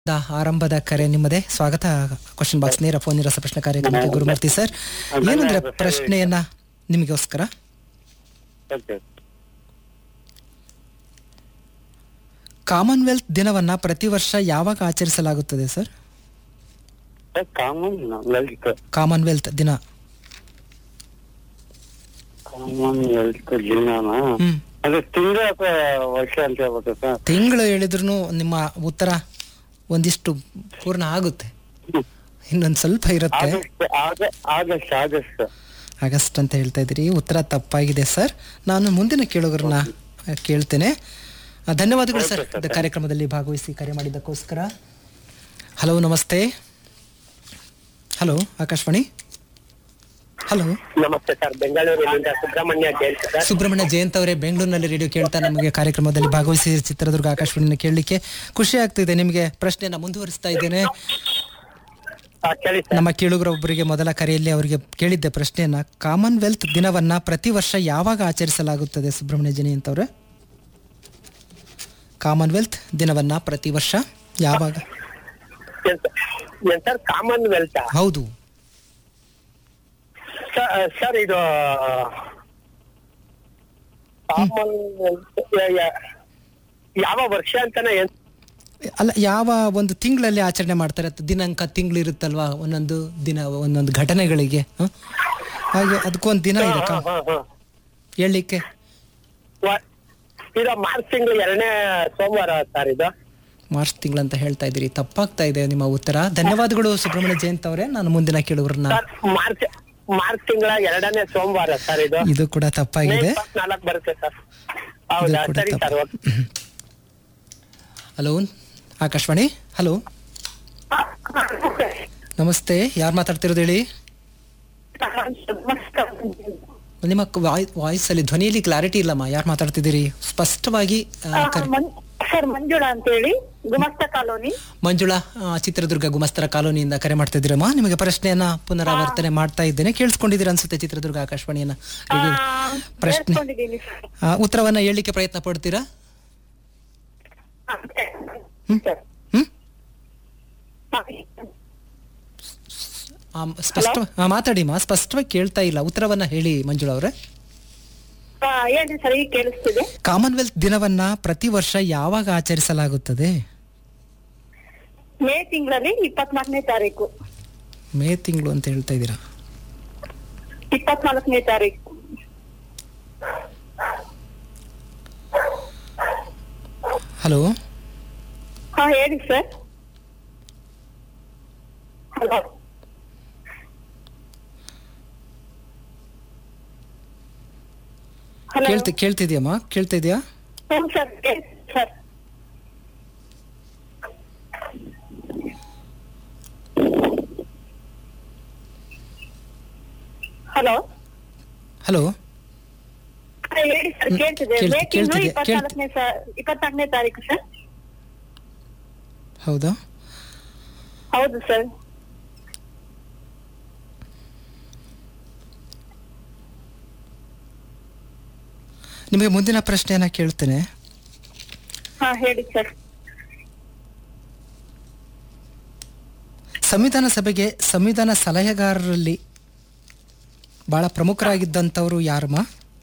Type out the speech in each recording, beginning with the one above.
The ಆರಂಭದ ಕರೆ ನಿಮ್ಮದೇ ಸ್ವಾಗತ ಕ್ವಶನ್ ಬಾಕ್ಸ್ ನೇರ ಫೋನ್ ರಸ ಪ್ರಶ್ನೆ ಕಾರ್ಯಕ್ರಮಕ್ಕೆ ಗುರುಮೂರ್ತಿ ಸರ್ ಏನಂದ್ರೆ ಪ್ರಶ್ನೆಯನ್ನ ನಿಮಗೋಸ್ಕರ ಓಕೆ ಕಾಮನ್ವೆಲ್ತ್ ದಿನವನ್ನ ಪ್ರತಿ ವರ್ಷ ಯಾವಾಗ ಆಚರಿಸಲಾಗುತ್ತದೆ ಸರ್ ಕಾಮನ್ ವೆಲ್ತ್ ಕಾಮನ್ವೆಲ್ತ್ ದಿನ ಕಾಮನ್ ವೆಲ್ತ್ ದಿನಾನ ಹ್ಮ್ ಅದು ತಿಂಗಳು ಅಥವಾ ವರ್ಷ ಅಂತ ಹೇಳ್ಬೇಕು ಸರ್ ತಿಂಗಳು ಹೇಳಿದ್ರು ನಿಮ್ಮ ಉತ್ತರ ಒಂದಿಷ್ಟು ಪೂರ್ಣ ಆಗುತ್ತೆ ಇನ್ನೊಂದು ಸ್ವಲ್ಪ ಇರುತ್ತೆ ಆಗಸ್ಟ್ ಆಗ- ಆಗಸ್ಟ್ ಆಗಸ್ಟ್ ಆಗಸ್ಟ್ ಅಂತ ಹೇಳ್ತಾ ಇದ್ದೀರಿ ಉತ್ತರ ತಪ್ಪಾಗಿದೆ ಸರ್ ನಾನು ಮುಂದಿನ ಕೇಳುಗರನ್ನ ಕೇಳ್ತೇನೆ ಆ, ಧನ್ಯವಾದಗಳು ಸರ್ Okay, sir. ಇದು ಕಾರ್ಯಕ್ರಮದಲ್ಲಿ ಭಾಗವಹಿಸಿ ಕರೆ ಮಾಡಿದ್ದಕ್ಕೋಸ್ಕರ ಹಲೋ ನಮಸ್ತೆ ಹಲೋ ಆಕಾಶವಾಣಿ ಹಲೋ ನಮಸ್ತೆ ಸರ್ ಬೆಂಗಳೂರಿನಿಂದ ಸುಬ್ರಹ್ಮಣ್ಯ ಜಯಂತ್ ಸರ್ ಸುಬ್ರಹ್ಮಣ್ಯ ಜಯಂತ್ ಅವರೇ ಬೆಂಗಳೂರಿನಲ್ಲಿ ರೇಡಿಯೋ ಕೇಳ್ತಾ ನಮಗೆ ಕಾರ್ಯಕ್ರಮದಲ್ಲಿ ಭಾಗವಹಿಸಿ ಚಿತ್ರದುರ್ಗ ಆಕಾಶವಾಣಿನ ಕೇಳಲಿಕ್ಕೆ ಖುಷಿ ಆಗ್ತಿದೆ ನಿಮಗೆ ಪ್ರಶ್ನೆಯನ್ನ ಮುಂದುವರಿಸ್ತಾ ಇದ್ದೇನೆ ಆ, ಕೇಳಿ ಸರ್ ನಮ್ಮ ಕೇಳುಗರೊಬ್ಬರಿಗೆ ಮೊದಲ ಕರೆಯಲ್ಲಿ ಅವರಿಗೆ ಕೇಳಿದ್ದೆ ಪ್ರಶ್ನೆಯನ್ನ ಕಾಮನ್ವೆಲ್ತ್ ದಿನವನ್ನ ಪ್ರತಿ ವರ್ಷ ಯಾವಾಗ ಆಚರಿಸಲಾಗುತ್ತದೆ ಸುಬ್ರಹ್ಮಣ್ಯ ಜಯಂತ್ ಅವರೇ ಕಾಮನ್ವೆಲ್ತ್ ದಿನವನ್ನ ಪ್ರತಿ ವರ್ಷ ಯಾವಾಗ ಏನ್ ಸರ್? ಏನ್ ಸರ್ ಕಾಮನ್ ವೆಲ್ತ್ ಹೌದು ಸರ್ ಇದು ಕಾಮನ್ ವೆಲ್ತ್ ಯಾವ ವರ್ಷ ಅಂತಾನೆ ಏನ್ ಅಲ್ಲ ಯಾವ ಒಂದು ತಿಂಗಳಲ್ಲಿ ಆಚರಣೆ ಮಾಡ್ತಾರೆ ಅಥವಾ ದಿನಾಂಕ ತಿಂಗಳು ಇರುತ್ತಲ್ವಾ ಒಂದೊಂದು ದಿನ ಒಂದೊಂದು ಘಟನೆಗಳಿಗೆ ಹ? ಹಾಗೆ ಅದಕ್ಕೊಂದು ದಿನ ಇದೆ ಹಾ, ಹಾ, ಹಾ. ಹೇಳಲಿಕ್ಕೆ ವ- ಇದು ಮಾರ್ಚ್ ತಿಂಗಳು ಎರಡನೇ ಸೋಮವಾರ ಸರ್ ಇದು ಮಾರ್ಚ್ ತಿಂಗಳಂತ ಹೇಳ್ತಾ ಇದ್ದೀರಿ ತಪ್ಪಾಗ್ತಾ ಇದೆ ನಿಮ್ಮ ಉತ್ತರ ಧನ್ಯವಾದಗಳು ಸುಬ್ರಹ್ಮಣ್ಯ ಜಯಂತ್ ಅವರೇ ನಾನು ಮುಂದಿನ ಕೇಳುಗರನ್ನ ಸರ್ ಮಾರ್ಚ್ ಮಾರ್ಚ್ ತಿಂಗಳ ಎರಡನೇ ಸೋಮವಾರ ಸರ್ ಇದು ಇದು ಕೂಡ ಮೇ ತಪ್ಪಾಗಿದೆ ಇಪ್ಪತ್ನಾಲ್ಕು ಬರುತ್ತೆ ಸರ್ ಹೌದಾ ಕೂಡ ಸರಿ ಸರ್ ತಪ್ಪು. ಹಲೋ ಆಕಾಶವಾಣಿ ಹಲೋ ನಮಸ್ತೆ ಯಾರು ಮಾತಾಡ್ತಿರೋದು ಹೇಳಿ ನಿಮ್ಮ ವಾಯ್ಸ್ ಅಲ್ಲಿ ಧ್ವನಿಯಲ್ಲಿ ಕ್ಲಾರಿಟಿ ಇಲ್ಲಮ್ಮ ಯಾರು ಮಾತಾಡ್ತಿದ್ದೀರಿ ಸ್ಪಷ್ಟವಾಗಿ ಆ, ಕರೆ- ಸರ್ ಮಂಜುಳಾ ಅಂತ ಹೇಳಿ ಗುಮಸ್ತ ಕಾಲೋನಿ ಮಂಜುಳಾ ಆ, ಚಿತ್ರದುರ್ಗ ಗುಮಸ್ತರ ಕಾಲೋನಿಯಿಂದ ಕರೆ ಮಾಡ್ತಿದ್ದೀರಮ್ಮ ನಿಮಗೆ ಪ್ರಶ್ನೆಯನ್ನ ಪುನರಾವರ್ತನೆ ಮಾಡ್ತಾ ಇದ್ದೇನೆ ಕೇಳಿಸ್ಕೊಂಡಿದ್ದೀರ ಅನ್ಸುತ್ತೆ ಚಿತ್ರದುರ್ಗ ಆಕಾಶವಾಣಿಯನ್ನ ರೇಡಿಯೋ ಪ್ರಶ್ನೆ ಹೇಳ್ಕೊಂಡಿದ್ದೀನಿ ಸರ್ ಆ, ಉತ್ತರವನ್ನ ಹೇಳಲಿಕ್ಕೆ ಪ್ರಯತ್ನ ಪಡ್ತೀರಾ ಸರ್ ಹ್ಮ್ ಹಾ. ಆ, ಸ್ಪಷ್ಟ ಆ, ಮಾತಾಡಿಮ್ಮ ಸ್ಪಷ್ಟವಾಗಿ ಕೇಳ್ತಾ ಇಲ್ಲ ಉತ್ತರವನ್ನ ಹೇಳಿ ಮಂಜುಳಾ ಅವರೇ ಹಾ, ಹೇಳಿ ಸರ್ ಈಗ ಕೇಳಿಸ್ತಿದೆ ಕಾಮನ್ವೆಲ್ತ್ ದಿನವನ್ನ ಪ್ರತಿ ವರ್ಷ ಯಾವಾಗ ಆಚರಿಸಲಾಗುತ್ತದೆ ಮೇ ತಿಂಗಳಲ್ಲಿ ಇಪ್ಪತ್ನಾಲ್ಕನೇ ತಾರೀಕು ಮೇ ತಿಂಗಳು ಅಂತ ಹೇಳ್ತಾ ಇದ್ದೀರಾ ಇಪ್ಪತ್ನಾಲ್ಕನೇ ತಾರೀಕು ಹಲೋ ಹಾ ಹೇಳಿ ಸರ್ ಹಲೋ ಹಲೋ ಕೇಳ್ತಿ ಕೇಳ್ತಿದ್ಯಮ್ಮ ಕೇಳ್ತಾ ಇದೆಯಾ ಹ್ಞೂ ಸರ್ ಹೇಳಿ ಸರ್ ಹಲೋ ಹಲೋ ಹಾ, ಹೇಳಿ ಸರ್ ಹ್ಮ್, ಕೇಳ್ತಿದೆ ಕೇಳ್ತಿ- ಮೇ ತಿಂಗಳು ಕೇಳ್ತಿದೆ, ಇಪ್ಪತ್ನಾಲ್ಕನೇ ಇಪ್ಪತ್ನಾಲ್ಕನೇ ತಾರೀಕು ಸರ್ ಹೌದಾ ಹೌದು ಸರ್ ನಿಮಗೆ ಮುಂದಿನ ಪ್ರಶ್ನೆಯನ್ನ ಕೇಳ್ತೇನೆ ಹಾ ಹೇಳಿ ಸರ್ ಸಂವಿಧಾನ ಸಭೆಗೆ ಸಂವಿಧಾನ ಸಲಹೆಗಾರರಲ್ಲಿ ಬಹಳ ಪ್ರಮುಖರಾಗಿದ್ದಂಥವ್ರು ಯಾರಮ್ಮ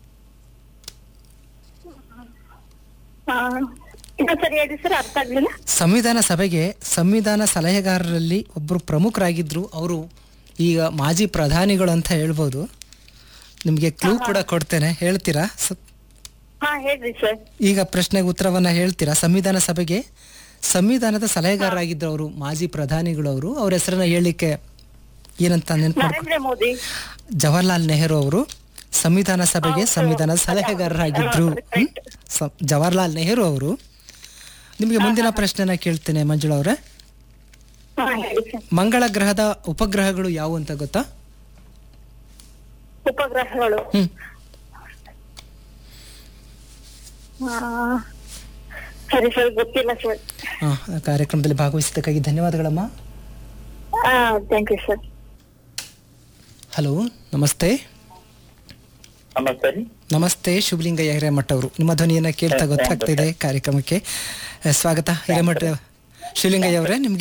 ಹಾ ಇನ್ನೊಂದ್ಸರಿ ಹೇಳಿ ಸರ್ ಅರ್ಥ ಆಗ್ಲಿಲ್ಲ ಸಂವಿಧಾನ ಸಭೆಗೆ ಸಂವಿಧಾನ ಸಲಹೆಗಾರರಲ್ಲಿ ಒಬ್ಬರು ಪ್ರಮುಖರಾಗಿದ್ರು ಅವರು ಈಗ ಮಾಜಿ ಪ್ರಧಾನಿಗಳು ಅಂತ ಹೇಳ್ಬೋದು ನಿಮಗೆ ಕ್ಲೂ ಕೂಡ ಕೊಡ್ತೇನೆ ಹೇಳ್ತೀರಾ ಸ- ಹಾ ಹೇಳ್ರಿ ಸರ್ ಈಗ ಪ್ರಶ್ನೆಗೆ ಉತ್ತರವನ್ನ ಹೇಳ್ತೀರಾ ಸಂವಿಧಾನ ಸಭೆಗೆ ಸಂವಿಧಾನದ ಸಲಹೆಗಾರರಾಗಿದ್ರು ಅವರು ಮಾಜಿ ಪ್ರಧಾನಿಗಳು ಅವರು ಅವ್ರ ಹೆಸರನ್ನ ಹೇಳಲಿಕ್ಕೆ ಏನಂತ ನೆನಪು ನರೇಂದ್ರ ಮೋದಿ ಜವಾಹರ್ಲಾಲ್ ನೆಹರು ಅವರು ಸಂವಿಧಾನ ಸಭೆಗೆ ಹೌದು. ಸಂವಿಧಾನ ಸಲಹೆಗಾರರಾಗಿದ್ರು ಹೌದು, ಹ್ಮ್? right. ಸ- ಜವಾಹರ್ಲಾಲ್ ನೆಹರು ಅವರು ನಿಮಗೆ ಮುಂದಿನ ಪ್ರಶ್ನೆನ ಕೇಳ್ತೇನೆ ಮಂಜುಳಾ ಅವರೇ ಹಾ ಹೇಳಿ ಸರ್ ಮಂಗಳ ಗ್ರಹದ ಉಪಗ್ರಹಗಳು ಯಾವುವು ಅಂತ ಗೊತ್ತಾ ಉಪಗ್ರಹಗಳು ಹ್ಮ್ ಹಾ ಸರಿ ಸರ್ ಗೊತ್ತಿಲ್ಲ ಸರ್ ಆ, ಆ ಕಾರ್ಯಕ್ರಮದಲ್ಲಿ ಭಾಗವಹಿಸಿದ್ದಕ್ಕಾಗಿ ಧನ್ಯವಾದಗಳಮ್ಮ ಹಾ ಥ್ಯಾಂಕ್ ಯು ಸರ್ ಹಲೋ ನಮಸ್ತೆ ನಮಸ್ತೆ ರೀ ನಮಸ್ತೆ ಶುಭಲಿಂಗಯ್ಯ ಹಿರೇಮಠ ಅವರು ನಿಮ್ಮ ಧ್ವನಿಯನ್ನ ಕೇಳ್ತಾ ಗೊತ್ತಾಗ್ತಿದೆ ಕಾರ್ಯಕ್ರಮಕ್ಕೆ ಆ, ಸ್ವಾಗತ ಹಿರೇಮಠ ಶಿವಲಿಂಗಯ್ಯ ಅವರೇ ನಿಮ್ಗೆ